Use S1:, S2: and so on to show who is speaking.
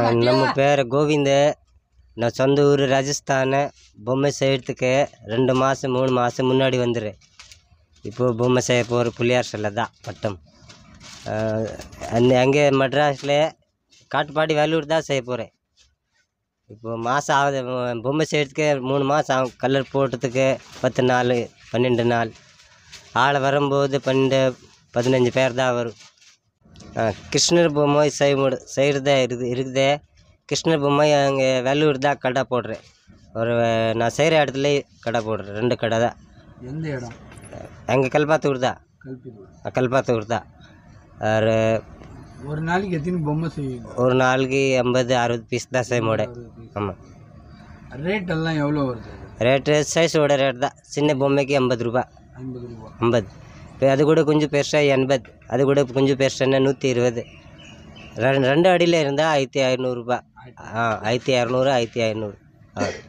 S1: நம்ம பேர் கோவிந்த நான் சொந்த ஊர் ராஜஸ்தான் பொம்மை செய்யறதுக்கு ரெண்டு மாதம் மூணு மாதம் முன்னாடி வந்துடுறேன் இப்போது பொம்மை செய்ய போகிற புள்ளியார் சிலை தான் பட்டம் அந்த அங்கே மெட்ராஸில் காட்டுப்பாடி வேலூர் தான் செய்ய போகிறேன் இப்போ மாதம் ஆகுது பொ- பொம்மை செய்யறதுக்கு மூணு மாதம் ஆகும் கலர் போட்டதுக்கு பத்து நாள் பன்னெண்டு நாள் ஆள் வரும்போது பன்னெண்டு பதினஞ்சு பேர் தான் வரும் ஆ, கிருஷ்ணர் பொம்மை செய்ய முடி செய்கிறதா இருக்குது இருக்குதே கிருஷ்ணர் பொம்மை அங்கே வெள்ளூர் தான் கடை போடுறேன் ஒரு நான் செய்கிற இடத்துல கடை போடுறேன் ரெண்டு கடை தான்
S2: எந்த இடம்
S1: அங்கே கல்பாத்தூர் தான்
S2: கல்பிதூர்
S1: கல்பாத்தூர் தான் ஒரு
S2: ஒரு நாளைக்கு எத்தனை பொம்மை செய்வீங்க
S1: ஒரு நாளைக்கு ஐம்பது அறுபது பீஸ் தான் செய்ய முடியும் ஆமாம்
S2: ரேட் எல்லாம் எவ்வளோ வருது
S1: ரேட்டு சைஸோட ரேட் தான் சின்ன பொம்மைக்கு ஐம்பது ரூபா
S2: ஐம்பது ரூபா
S1: ஐம்பது இப்போ அது கூட கொஞ்சம் பெருசாக எண்பது அது கூட கொஞ்சம் பெருசாக நூற்றி இருபது ரெண்டு ரெண்டு அடியில் இருந்தால் ஆயிரத்தி ஐநூறுரூபா ஆ ஆயிரத்தி இரநூறு ஆயிரத்தி ஐநூறு ஆ